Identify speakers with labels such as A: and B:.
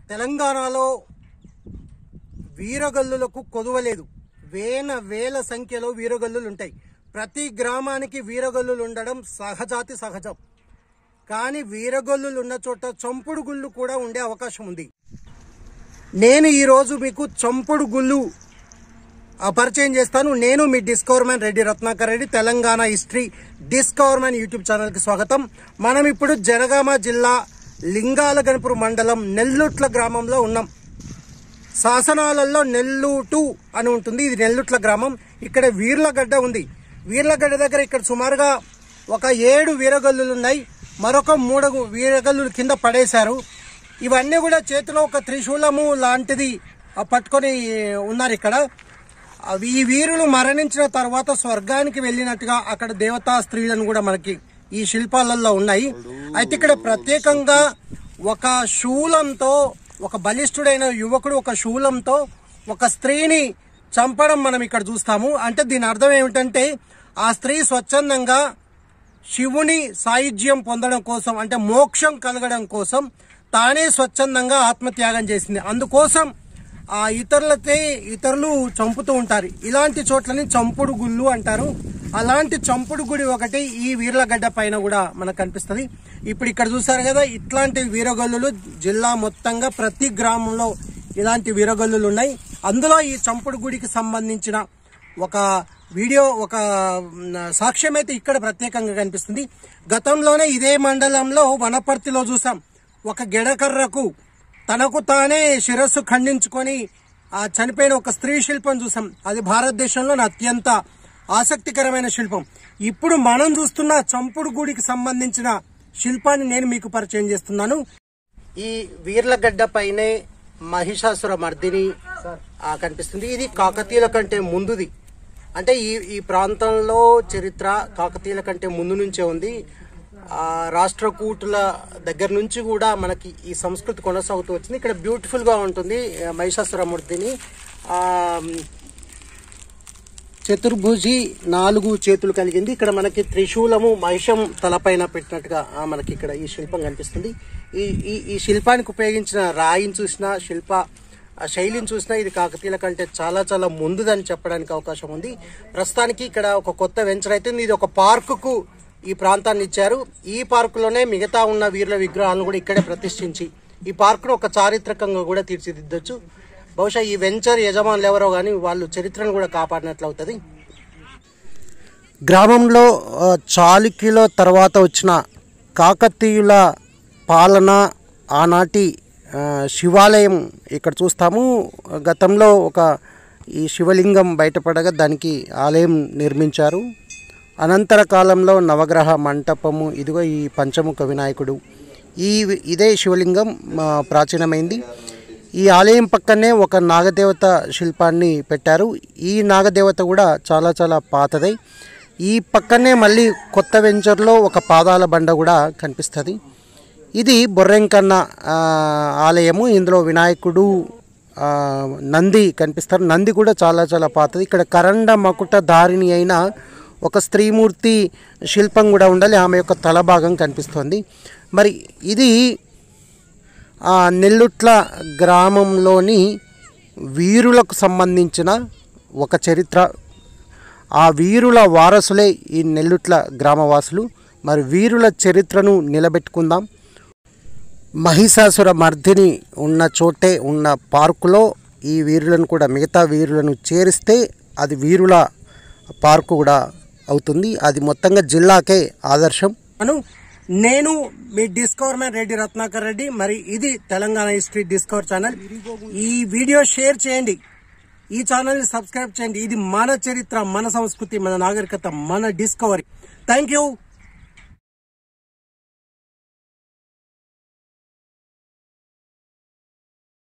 A: తెలంగాణలో వీరగల్లులకు కొదువలేదు వేల వేల సంఖ్యలో వీరగల్లులు ఉంటాయి ప్రతి గ్రామానికి వీరగల్లులు ఉండడం సహజాతి సహజం కానీ వీరగల్లులు ఉన్న చోట చంపుడు గుళ్ళు కూడా ఉండే అవకాశం ఉంది నేను ఈరోజు మీకు చంపుడు గుళ్ళు ఆ, పరిచయం చేస్తాను నేను మీ discover man Reddy Ratnakar Reddy Telangana history discover man YouTube ఛానల్కి స్వాగతం మనం ఇప్పుడు జనగామ జిల్లా లింగాల గణపురం మండలం నెల్లుట్ల గ్రామంలో ఉన్నాం శాసనాలలో నెల్లూటు అని ఉంటుంది ఇది నెల్లుట్ల గ్రామం ఇక్కడ వీర్లగడ్డ ఉంది వీర్లగడ్డ దగ్గర ఇక్కడ సుమారుగా ఒక ఏడు వీరగల్లులు ఉన్నాయి మరొక మూడు వీరగల్లులు కింద పడేశారు ఇవన్నీ కూడా చేతిలో ఒక త్రిశూలము లాంటిది ఆ, పట్టుకొని ఉన్నారు ఇక్కడ అవి ఈ వీరులు మరణించిన తర్వాత స్వర్గానికి వెళ్ళినట్టుగా అక్కడ దేవతా స్త్రీలను కూడా మనకి ఈ శిల్పాలలో ఉన్నాయి అయితే ఇక్కడ ప్రత్యేకంగా ఒక శూలంతో ఒక బలిష్ఠుడైన యువకుడు ఒక శూలంతో ఒక స్త్రీని చంపడం మనం ఇక్కడ చూస్తాము అంటే దీని అర్థం ఏమిటంటే ఆ స్త్రీ స్వచ్ఛందంగా శివుని సాయుధ్యం పొందడం కోసం అంటే మోక్షం కలగడం కోసం తానే స్వచ్ఛందంగా ఆత్మత్యాగం చేసింది అందుకోసం ఆ ఇతరులతే ఇతరులు చంపుతూ ఉంటారు ఇలాంటి చోట్లని చంపుడు గుళ్ళు అంటారు అలాంటి చంపుడు గుడి ఒకటి ఈ వీర్లగడ్డ పైన కూడా మనకు కనిపిస్తుంది ఇప్పుడు ఇక్కడ చూసారు కదా ఇట్లాంటి వీరగల్లులు జిల్లా మొత్తంగా ప్రతి గ్రామంలో ఇలాంటి వీరగల్లులు ఉన్నాయి అందులో ఈ చంపుడు గుడికి సంబంధించిన ఒక వీడియో ఒక మ్, సాక్ష్యం అయితే ఇక్కడ ప్రత్యేకంగా కనిపిస్తుంది గతంలోనే ఇదే మండలంలో వనపర్తిలో చూసాం ఒక గెడకర్రకు తనకు తానే శిరస్సు ఖండించుకొని ఆ చనిపోయిన ఒక స్త్రీ శిల్పం చూసాం అది భారతదేశంలోని అత్యంత ఆసక్తికరమైన శిల్పం ఇప్పుడు మనం చూస్తున్న చంపుడు గుడికి సంబంధించిన శిల్పాన్ని నేను మీకు పరిచయం చేస్తున్నాను ఈ వీర్లగడ్డ పైనే మహిషాసుర మర్దిని ఆ, కనిపిస్తుంది ఇది కాకతీయుల కంటే ముందుది అంటే ఈ ఈ ప్రాంతంలో చరిత్ర కాకతీయుల కంటే ముందు నుంచే ఉంది ఆ, రాష్ట్రకూటుల దగ్గర నుంచి కూడా మనకి ఈ సంస్కృతి కొనసాగుతూ వచ్చింది ఇక్కడ బ్యూటిఫుల్ గా ఉంటుంది ఆ, మహిషాసుర మూర్తిని ఆ చతుర్భుజి నాలుగు చేతులు కలిగింది ఇక్కడ మనకి త్రిశూలము మహిషం తలపైన పెట్టినట్టుగా ఆ, మనకి ఇక్కడ ఈ శిల్పం కనిపిస్తుంది ఈ ఈ ఈ శిల్పానికి ఉపయోగించిన రాయిని చూసినా శిల్ప ఆ శైలిని చూసినా ఇది కాకతీయుల కంటే చాలా చాలా ముందుదని చెప్పడానికి అవకాశం ఉంది ప్రస్తుతానికి ఇక్కడ ఒక కొత్త వెంచర్ అయితే ఇది ఒక పార్కుకు ఈ ప్రాంతాన్ని ఇచ్చారు ఈ పార్కులోనే మిగతా ఉన్న వీరుల విగ్రహాలను కూడా ఇక్కడే ప్రతిష్ఠించి ఈ పార్కును ఒక చారిత్రకంగా కూడా తీర్చిదిద్దొచ్చు బహుశా ఈ వెంచర్ యజమానులు ఎవరో కానీ వాళ్ళు చరిత్రను కూడా కాపాడినట్లు అవుతుంది గ్రామంలో ఆ, చాళుక్యుల తర్వాత వచ్చిన కాకతీయుల పాలన ఆనాటి ఆ, శివాలయం ఇక్కడ చూస్తాము గతంలో ఒక ఈ శివలింగం బయటపడగా దానికి ఆలయం నిర్మించారు అనంతర కాలంలో నవగ్రహ మంటపము ఇదిగో ఈ పంచముఖ వినాయకుడు ఈ ఇదే శివలింగం ఆ, ప్రాచీనమైంది ఈ ఆలయం పక్కనే ఒక నాగదేవత శిల్పాన్ని పెట్టారు ఈ నాగదేవత కూడా చాలా చాలా పాతదై ఈ పక్కనే మళ్ళీ కొత్త వెంచర్లో ఒక పాదాల బండ కూడా కనిపిస్తుంది ఇది బొర్రెంకన్న ఆ, ఆలయము ఇందులో వినాయకుడు ఆ, నంది కనిపిస్తారు నంది కూడా చాలా చాలా పాతది ఇక్కడ కరండ మకుట ధారిణి అయిన ఒక స్త్రీమూర్తి శిల్పం కూడా ఉండాలి ఆమె యొక్క తల భాగం కనిపిస్తుంది మరి ఇది ఆ నెల్లుట్ల గ్రామంలోని వీరులకు సంబంధించిన ఒక చరిత్ర ఆ వీరుల వారసులే ఈ నెల్లుట్ల గ్రామవాసులు మరి వీరుల చరిత్రను నిలబెట్టుకుందాం మహిషాసుర మర్దిని ఉన్న చోటే ఉన్న పార్కులో ఈ వీరులను కూడా మిగతా వీరులను చేరిస్తే అది వీరుల పార్కు కూడా అవుతుంది అది మొత్తంగా జిల్లాకే ఆదర్శం అను నేను మీ డిస్కవర్ మ్యాన్ రెడ్డి రత్నాకర్ రెడ్డి మరి ఇది తెలంగాణ హిస్టరీ డిస్కవర్ ఛానల్ ఈ వీడియో షేర్ చేయండి ఈ ఛానల్ ని సబ్స్క్రైబ్ చేయండి ఇది మన చరిత్ర మన సంస్కృతి మన నాగరికత మన డిస్కవరీ థ్యాంక్ యూ